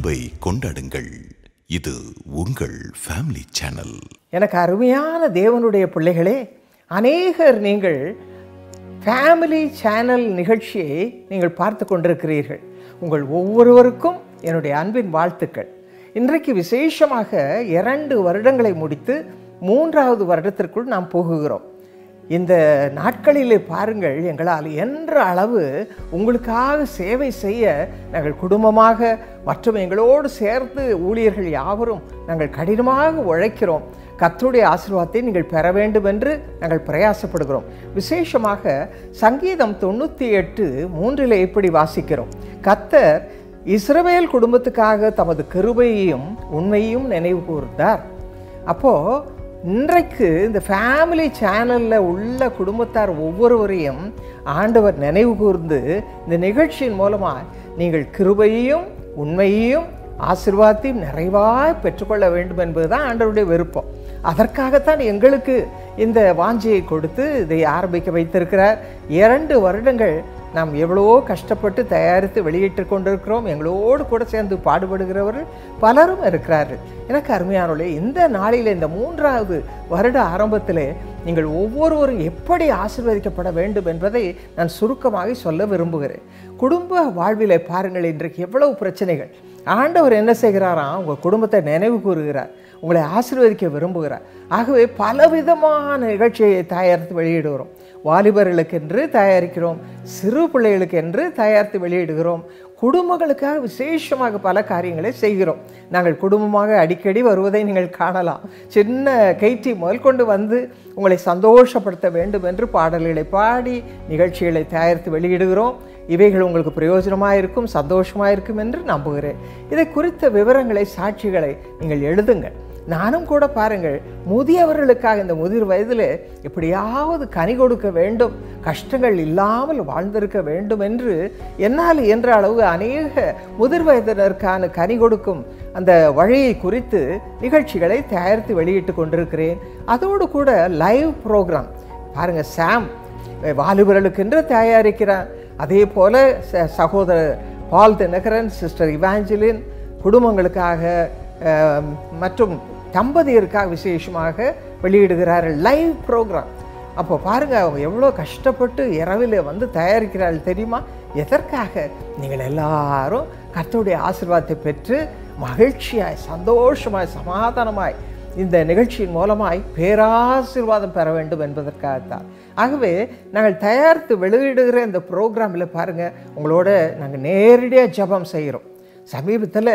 அன்பை கொண்டாடுங்கள் இது உங்கள் ஃபேமிலி சேனல் எனக்கு அருமையான தேவனுடைய பிள்ளைகளே அநேகர் நீங்கள் ஃபேமிலி சேனல் நிகழ்ச்சியை நீங்கள் பார்த்து கொண்டிருக்கிறீர்கள் உங்கள் ஒவ்வொருவருக்கும் என்னுடைய அன்பின் வாழ்த்துக்கள் இன்றைக்கு விசேஷமாக இரண்டு வருடங்களை முடித்து மூன்றாவது வருடத்திற்குள் நாம் போகுகிறோம் இந்த நாட்களிலே பாருங்கள் எங்களால் என்ற அளவு உங்களுக்காக சேவை செய்ய நாங்கள் குடும்பமாக மற்றும் எங்களோடு சேர்ந்து ஊழியர்கள் யாவரும் நாங்கள் கடினமாக உழைக்கிறோம் கர்த்தருடைய ஆசீர்வாதத்தை நீங்கள் பெற வேண்டும் என்று நாங்கள் பிரயாசப்படுகிறோம் விசேஷமாக சங்கீதம் தொண்ணூற்றி எட்டு மூன்றில் எப்படி வாசிக்கிறோம் கத்தர் இஸ்ரவேல் குடும்பத்துக்காக தமது கிருபையையும் உண்மையும் நினைவு கூர்ந்தார் அப்போது இன்றைக்கு இந்த ஃபேமிலி சேனலில் உள்ள குடும்பத்தார் ஒவ்வொருவரையும் ஆண்டவர் நினைவு கூர்ந்து இந்த நிகழ்ச்சியின் மூலமாக நீங்கள் கிருபையையும் உண்மையையும் ஆசிர்வாதத்தையும் நிறைவாய் பெற்றுக்கொள்ள வேண்டும் என்பதுதான் ஆண்டவருடைய விருப்பம் அதற்காகத்தான் எங்களுக்கு இந்த வாஞ்சியை கொடுத்து இதை ஆரம்பிக்க வைத்திருக்கிறார் இரண்டு வருடங்கள் நாம் எவ்வளவோ கஷ்டப்பட்டு தயாரித்து வெளியிட்டு கொண்டிருக்கிறோம் எங்களோடு கூட சேர்ந்து பாடுபடுகிறவர்கள் பலரும் இருக்கிறார்கள் எனக்கு அருமையானவர்களே இந்த நாளில் இந்த மூன்றாவது வருட ஆரம்பத்தில் நீங்கள் ஒவ்வொருவரும் எப்படி ஆசீர்வதிக்கப்பட வேண்டும் என்பதை நான் சுருக்கமாக சொல்ல விரும்புகிறேன் குடும்ப வாழ்விலே பாருங்கள் இன்றைக்கு எவ்வளவு பிரச்சனைகள் ஆண்டவர் என்ன செய்கிறாராம் உங்கள் குடும்பத்தை நினைவு கூறுகிறார் உங்களை ஆசீர்வதிக்க விரும்புகிறார் ஆகவே பலவிதமான நிகழ்ச்சியை தயாரித்து வெளியிடுகிறோம் வாலிபர்களுக்கென்று தயாரிக்கிறோம் சிறு பிள்ளைகளுக்கென்று தயாரித்து வெளியிடுகிறோம் குடும்பங்களுக்காக விசேஷமாக பல காரியங்களை செய்கிறோம் நாங்கள் குடும்பமாக அடிக்கடி வருவதை நீங்கள் காணலாம் சின்ன கைட்டி முதல் கொண்டு வந்து உங்களை சந்தோஷப்படுத்த வேண்டும் என்று பாடல்களை பாடி நிகழ்ச்சிகளை தயாரித்து வெளியிடுகிறோம் இவைகள் உங்களுக்கு பிரயோஜனமாக இருக்கும் சந்தோஷமாக இருக்கும் என்று நம்புகிறேன் இதை குறித்த விவரங்களை சாட்சிகளை நீங்கள் எழுதுங்கள் நானும் கூட பாருங்கள் முதியவர்களுக்காக இந்த முதிர் வயதில் எப்படியாவது கனி கொடுக்க வேண்டும் கஷ்டங்கள் இல்லாமல் வாழ்ந்திருக்க வேண்டும் என்று என்னால் என்ற அளவு அநேக முதிர் வயதினருக்கான கனி கொடுக்கும் அந்த வழியை குறித்து நிகழ்ச்சிகளை தயாரித்து வெளியிட்டு கொண்டிருக்கிறேன் அதோடு கூட லைவ் ப்ரோக்ராம் பாருங்கள் சாம் வாலிபர்களுக்கென்று தயாரிக்கிறான் அதே போல் ச சகோதரர் பால் தினகரன் சிஸ்டர் இவாஞ்சலின் குடும்பங்களுக்காக அஹ், மற்றும் தம்பதியருக்காக விசேஷமாக வெளியிடுகிறார்கள் லைவ் ப்ரோக்ராம் அப்போ பாருங்க அவங்க எவ்வளோ கஷ்டப்பட்டு இரவில் வந்து தயாரிக்கிறார்கள் தெரியுமா எதற்காக நீங்கள் எல்லாரும் கர்த்தருடைய ஆசீர்வாதத்தை பெற்று மகிழ்ச்சியாய் சந்தோஷமாய் சமாதானமாய் இந்த நிகழ்ச்சியின் மூலமாய் பேராசீர்வாதம் பெற வேண்டும் என்பதற்காகத்தான் ஆகவே நாங்கள் தயாரித்து வெளியிடுகிற இந்த ப்ரோக்ராமில் பாருங்கள் உங்களோட நாங்கள் நேரடியாக ஜெபம் செய்கிறோம் சமீபத்தில்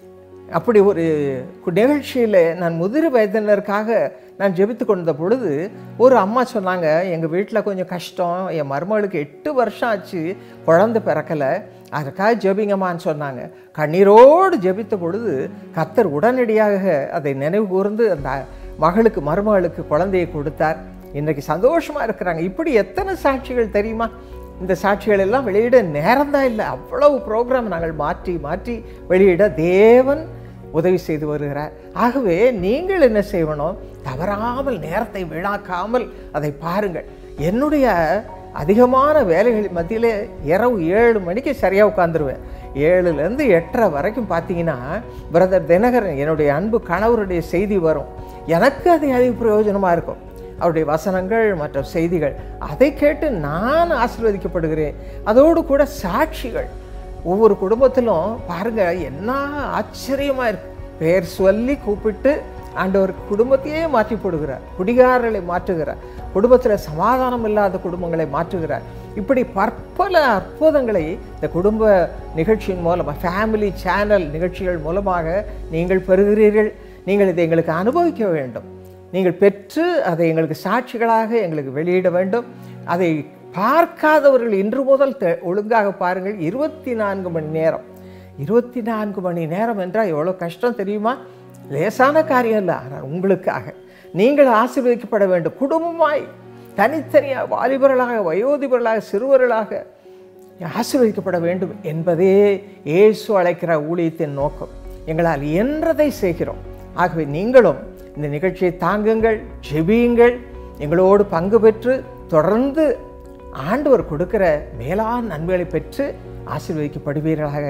அப்படி ஒரு கு- நிகழ்ச்சியில் நான் முதிர் வயதினருக்காக நான் ஜெபித்து கொண்ட பொழுது ஒரு அம்மா சொன்னாங்க எங்கள் வீட்டில் கொஞ்சம் கஷ்டம் என் மருமகளுக்கு எட்டு வருஷம் ஆச்சு குழந்தை பிறக்கலை அதற்காக ஜெபிங்கம்மான்னு சொன்னாங்க கண்ணீரோடு ஜெபித்த பொழுது கர்த்தர் உடனடியாக அதை நினைவு கூர்ந்து அந்த மகளுக்கு மருமகளுக்கு குழந்தையை கொடுத்தார் இன்றைக்கு சந்தோஷமாக இருக்கிறாங்க இப்படி எத்தனை சாட்சிகள் தெரியுமா இந்த சாட்சிகள் எல்லாம் வெளியிட நேரம்தான் இல்லை அவ்வளவு ப்ரோக்ராம் நாங்கள் மாற்றி மாற்றி வெளியிட தேவன் உதவி செய்து வருகிறார் ஆகவே நீங்கள் என்ன செய்யணும் தவறாமல் நேரத்தை வீணாக்காமல் அதை பாருங்கள் என்னுடைய அதிகமான வேலைகள் மத்தியில் இரவு ஏழு மணிக்கு சரியாக உட்காந்துருவேன் ஏழுலேருந்து எட்டரை வரைக்கும் பார்த்தீங்கன்னா பிரதர் தினகரன் என்னுடைய அன்பு கணவருடைய செய்தி வரும் எனக்கு அது அதிக பிரயோஜனமாக இருக்கும் அவருடைய வசனங்கள் மற்ற செய்திகள் அதை கேட்டு நான் ஆசீர்வதிக்கப்படுகிறேன் அதோடு கூட சாட்சிகள் ஒவ்வொரு குடும்பத்திலும் பாருங்க என்ன ஆச்சரியமா இருக்கு பேர் சொல்லி கூப்பிட்டு ஆண்டவர் குடும்பத்தையே மாற்றி போடுகிறார் குடிகாரர்களை மாற்றுகிறார் குடும்பத்தில் சமாதானம் இல்லாத குடும்பங்களை மாற்றுகிறார் இப்படி பற்பல அற்புதங்களை இந்த குடும்ப நிகழ்ச்சியின் மூலமாக ஃபேமிலி சேனல் நிகழ்ச்சிகள் மூலமாக நீங்கள் பெறுகிறீர்கள் நீங்கள் இதை எங்களுக்கு அனுபவிக்க வேண்டும் நீங்கள் பெற்று அதை எங்களுக்கு சாட்சிகளாக எங்களுக்கு வெளியிட வேண்டும் அதை பார்க்காதவர்கள் இன்று முதல் தெ- ஒழுங்காக பாருங்கள் இருபத்தி நான்கு மணி நேரம் இருபத்தி நான்கு மணி நேரம் என்றால் எவ்வளோ கஷ்டம் தெரியுமா லேசான காரியம் இல்லை ஆனால் உங்களுக்காக நீங்கள் ஆசீர்வதிக்கப்பட வேண்டும் குடும்பமாய் தனித்தனியாக வாலிபர்களாக வயோதிபர்களாக சிறுவர்களாக ஆசீர்வதிக்கப்பட வேண்டும் என்பதே இயேசு அழைக்கிற ஊழியத்தின் நோக்கம் எங்களால் என்றதை செய்கிறோம் ஆகவே நீங்களும் இந்த நிகழ்ச்சியை தாங்குங்கள் ஜெபியுங்கள் எங்களோடு பங்கு பெற்று தொடர்ந்து ஆண்டவர் கொடுக்கிற மேலான நன்மைகளை பெற்று ஆசீர்வதிக்கப்படுவீர்களாக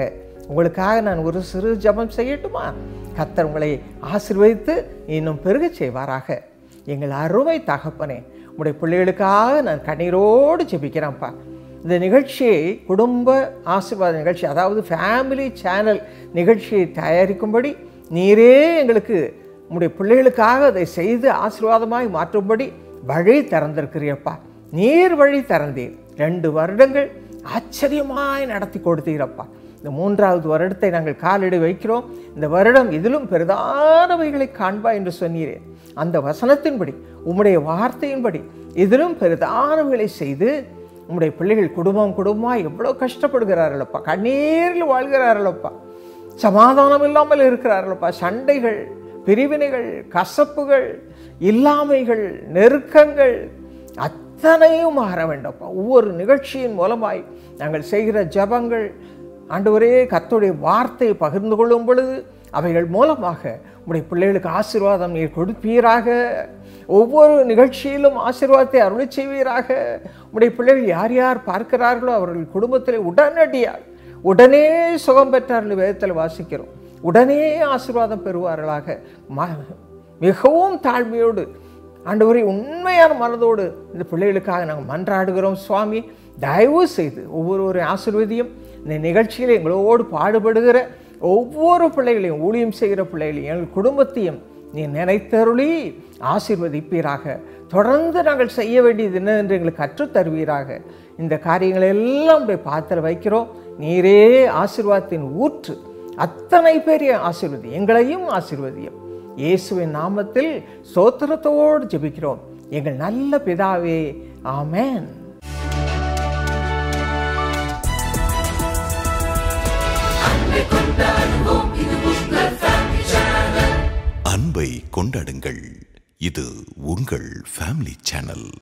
உங்களுக்காக நான் ஒரு சிறு ஜெபம் செய்யட்டுமா கத்தர் உங்களை ஆசீர்வதித்து இன்னும் பெருகச் செய்வாராக எங்கள் அருமை தகப்பனே உங்களுடைய பிள்ளைகளுக்காக நான் கண்ணீரோடு ஜெபிக்கிறேன்ப்பா இந்த நிகழ்ச்சியை குடும்ப ஆசீர்வாத நிகழ்ச்சி அதாவது ஃபேமிலி சேனல் நிகழ்ச்சியை தயாரிக்கும்படி நீரே எங்களுக்கு உங்களுடைய பிள்ளைகளுக்காக அதை செய்து ஆசீர்வாதமாய் மாற்றும்படி வழி திறந்திருக்கிறீரப்பா நீர் வழி திறந்தீர் ரெண்டு வருடங்கள் ஆச்சரியமாய் நடத்தி கொடுத்தீரப்பா இந்த மூன்றாவது வருடத்தை நாங்கள் காலடி வைக்கிறோம் இந்த வருடம் இதிலும் பெரிதானவைகளை காண்பா என்று சொன்னீரே அந்த வசனத்தின்படி உம்முடைய வார்த்தையின்படி இதிலும் பெரிதானவைகளை செய்து உம்முடைய பிள்ளைகள் குடும்பம் குடும்பமாக எவ்வளோ கஷ்டப்படுகிறார்களப்பா கண்ணீரில் வாழ்கிறார்களப்பா சமாதானம் இல்லாமல் இருக்கிறார்களப்பா சண்டைகள் பிரிவினைகள் கசப்புகள் இல்லாமைகள் நெருக்கங்கள் அத்தனையும் மாற வேண்டும்ப்பா ஒவ்வொரு நிகழ்ச்சியின் மூலமாய் நாங்கள் செய்கிற ஜபங்கள் ஆண்டவரே கர்த்தருடைய வார்த்தையை பகிர்ந்து கொள்ளும் பொழுது அவைகள் மூலமாக உடைய பிள்ளைகளுக்கு ஆசீர்வாதம் நீர் கொடுப்பீராக ஒவ்வொரு நிகழ்ச்சியிலும் ஆசீர்வாதத்தை அருளி செய்வீராக உடைய பிள்ளைகள் யார் யார் பார்க்கிறார்களோ அவர்கள் குடும்பத்தில் உடனடியாக உடனே சுகம் பெற்றார்கள் வேதத்தில் வாசிக்கிறோம் உடனே ஆசீர்வாதம் பெறுவார்களாக ம- மிகவும் தாழ்மையோடு ஆண்டவரை உண்மையான மனதோடு இந்த பிள்ளைகளுக்காக நாங்கள் மன்றாடுகிறோம் சுவாமி தயவு செய்து ஒவ்வொருவரையும் ஆசீர்வதியும் இந்த நிகழ்ச்சியில் எங்களோடு பாடுபடுகிற ஒவ்வொரு பிள்ளைகளையும் ஊழியம் செய்கிற பிள்ளைகளையும் எங்கள் குடும்பத்தையும் நீ நினைத்தருளி ஆசீர்வதிப்பீராக தொடர்ந்து நாங்கள் செய்ய வேண்டியது என்ன என்று எங்களுக்கு கற்றுத் தருவீராக இந்த காரியங்களை எல்லாம் உடைய பாத்திர வைக்கிறோம் நீரே ஆசீர்வாதத்தின் ஊற்று அத்தனை பெரிய ஆசீர்வதி எங்களையும் ஆசீர்வதியும் இயேசுவின் நாமத்தில் சோத்திரத்தோடு ஜெபிக்கிறோம் எங்கள் நல்ல பிதாவே ஆமென் அன்பை கொண்டாடுங்கள் இது உங்கள் ஃபேமிலி சேனல்